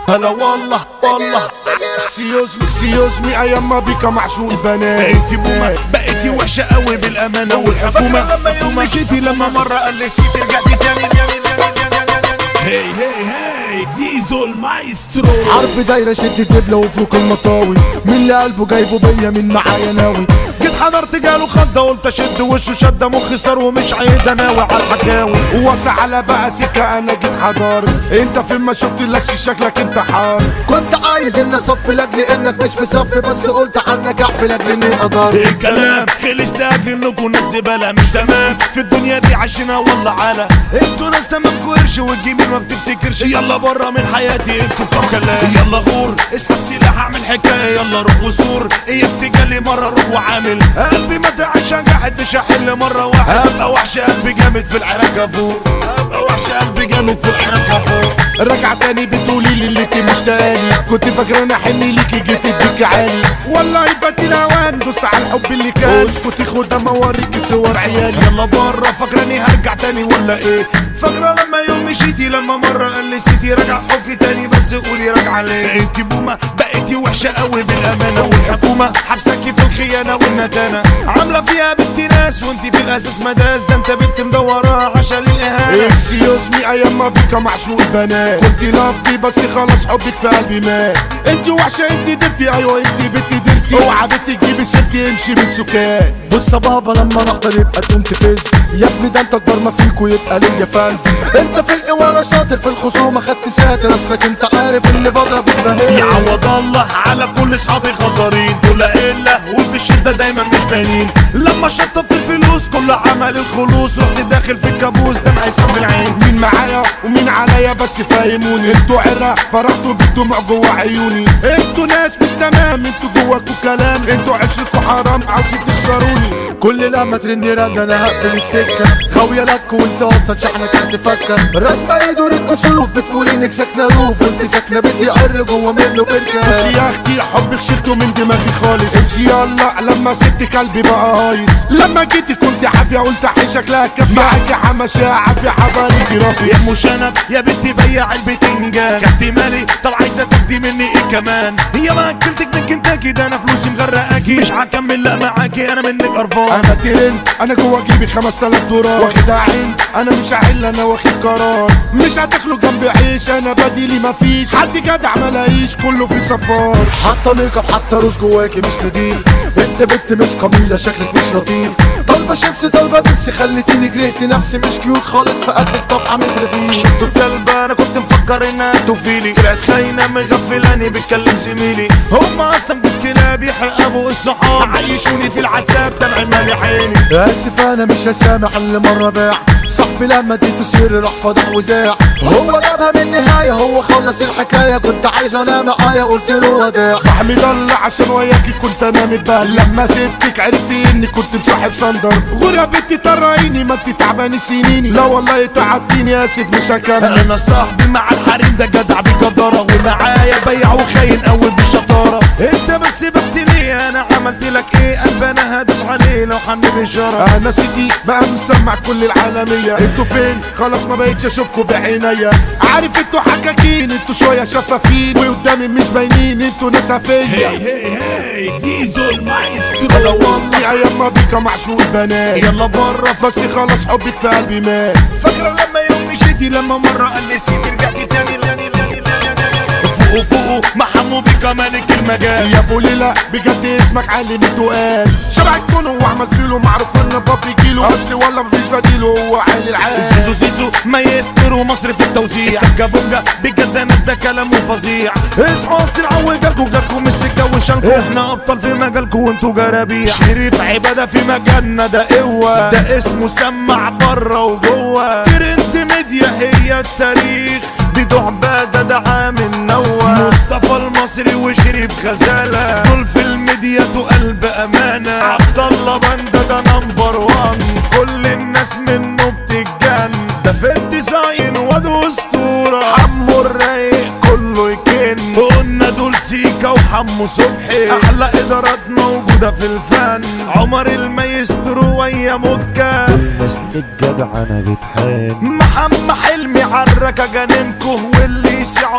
هلا والله والله اكسيوز مي اكسيوز مي ايام ما بيك معشوق البنات بقيتي بومة بقيتي وحشة قوي بالأمانة والحكومة لما يوم مشيتي لما مرة قال لي سيتي رجعتي تاني تاني تاني تاني تاني هي هي هي زيزو المايسترو حرب دايرة شد دبلة وفوق المطاوي من اللي قلبه جايبه بيا من معايا ناوي جيت حضرت جاله خضة قلت اشد وشه شدة مخي صار ومش عيد اناوي على الحكاوي ووسع على بقى سكة انا جيت حضار انت فين ما شفت لكش شكلك انت حار كنت عايز ان اصف لاجل انك مش في صفي بس قلت عنك احفي لاجل اني اقدر الكلام خلص لاجل انكم ناس زبالة مش تمام في الدنيا دي عايشينها والله على انتوا ناس تمامكوا قرش والجميل ما بتفتكرش يلا بره من حياتي انتوا كام كلام يلا غور اسحب سلاح اعمل حكايه يلا روح وصور ايه بتجلي مره روح وعامل قلبي ما تعيش قاعد مش هحل مره واحد ابقى وحش قلبي جامد في العراق افور ابقى وحش قلبي جامد في العراق افور رجع تاني بتقولي لي اللي انت مش تاني كنت فاكراني حني ليكي جيت اديك عالي والله فات الاوان دوست على الحب اللي كان اسكتي خد اما اوريكي صور عيالي يلا بره فاكراني هرجع تاني ولا ايه فاكرة لما يوم مشيتي لما مرة قال لي سيتي راجع حبي تاني بس قولي راجعة ليه انتي بومة بقيتي وحشة قوي بالأمانة والحكومة حبسكي في الخيانة والندانة عاملة فيها بنت ناس وانتي في الأساس مداس ده انت بنت مدورة عشان الإهانة اكسيوز مي ايام ما بيك معشوق البنات كنت لفظي بس خلاص حبك في قلبي مات انت وحشه انت درتي ايوه انت بنتي درتي اوعى بنتي تجيبي سيرتي امشي من سكات بص يا بابا لما نحضر يبقى تقوم تفز يا ابني ده انت اكبر ما فيك ويبقى ليا فانز انت في القوارة شاطر في الخصومة خدت ساتر اصلك انت عارف اللي بضرب اسمها يعوض الله على كل اصحابي غدارين دول قله وفي الشده دايما مش باينين لما شطبت الفلوس كل عمل الخلوص رحت داخل في الكابوس دمع يصب العين مين معايا ومين عليا بس فاهموني انتوا عرق فرحتوا بالدموع جوا عيوني انتوا ناس مش تمام انتوا جواكوا كلام انتوا عشرتكوا حرام عاوزين تخسروني كل لما ترني رد انا هقفل السكة خاوية لك وانت اصلا شحنك هتفكر رسمة ايد وريد كسوف بتقول انك ساكنة روف وانت ساكنة بيتي قر جوه منه بركة بس يا اختي حبك شلته من دماغي خالص امشي يلا لما سبت قلبي بقى هايص لما جيتي كنت حافية قلت حي شكلها كافية معاكي حماشة عافية حضاريكي يا رافيس ام شنب يا بنتي بيع البتنجان خدتي مالي طب عايزه تاخدي مني ايه كمان هي ما اكلتك من كنتاكي ده انا فلوسي مغرقاكي مش هكمل لا معاكي انا منك قرفان انا ترند انا جوا جيبي 5000 دولار واخد عين انا مش هحل انا واخد قرار مش هتاكلوا جنبي عيش انا بديلي مفيش حد جدع ملاقيش كله في صفار حاطة ميك اب حاطة روز جواكي مش نضيف انت بنت مش قبيلة شكلك مش لطيف طالبة شيبسي طالبة بيبسي خليتيني كرهت نفسي مش كيوت خالص فقدك طبعا مترفيش شفتوا الكلبة انا كنت مفكر انها توفيلي طلعت خاينة مغفلاني بتكلم زميلي هم اصلا بس كلاب يحرقوا الصحاب عيشوني في العذاب دمع مالي عيني اسف انا مش هسامح اللي مرة باع صاحبي لما اديته سر راح فضح وزاع هو جابها من النهاية هو خلص الحكاية كنت عايز انام معايا قلت له وداع بحمد الله عشان وياكي كنت انا متبهل لما سبتك عرفتي اني كنت مصاحب صندر غربتي طرقيني ما انت تعباني سنيني لا والله تعبتيني اسف مش هكمل انا صاحبي مع الحريم ده جدع بجدارة ومعايا بيع وخاين قوي بالشطارة انت بس بحت ليه انا عملت لك ايه قلب انا هدوس عليه لو حمل بشارة انا سيتي بقى مسمع كل العالمية انتوا فين خلاص ما بقيتش اشوفكوا بعينيا عارف انتوا حكاكين انتوا شوية شفافين وقدامي مش باينين انتوا ناس هي فيا هي هي زيزو انا المايسترو والله ايام ما بيك معشوق البنات يلا بره بس خلاص حبك في قلبي مات فاكرة لما يوم مشيتي لما مرة قال لي سيبي رجعتي تاني تاني تاني تاني فوقوا فوقوا ما حموا بك مالك المجال يا ابو ليلى بجد اسمك علم تقال شبع الكون واحمد فيلو معروف ان بابي كيلو اصلي والله مفيش بديله هو عالي العال زيزو زيزو ما يستروا مصر في التوزيع استبقى بونجا بجد ناس ده كلامه فظيع اصحوا اصل العوي جالكوا جالكوا من السكه وشانكوا احنا ابطال في مجالكوا وانتوا جرابيع شريف عباده في مجالنا ده قوه ده اسمه سمع بره وجوه ترند ميديا هي التاريخ بدو عباده ده عامل نوه مصطفى المصري وشريف غزاله دول في الميديا تو قلب امانه عبد الله بندا ده نمبر وان كل الناس منه بتتجن ده في الديزاين وده اسطوره حمو الرايق كله يكن قلنا دول سيكا وحمو صبحي احلى ادارات موجوده في الفن عمر المايسترو ويا مكه بس الجدع انا بتحان محمد حلمي عركه جننكو واللي يسع قدام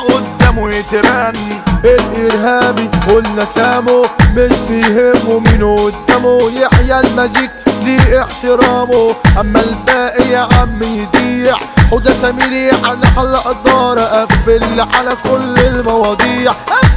كلامه يترن الارهابي قلنا سامو مش بيهمه مين قدامه يحيى الماجيك ليه احترامه اما الباقي يا عم يضيع وده سمير يعني حلق الدار اقفل على كل المواضيع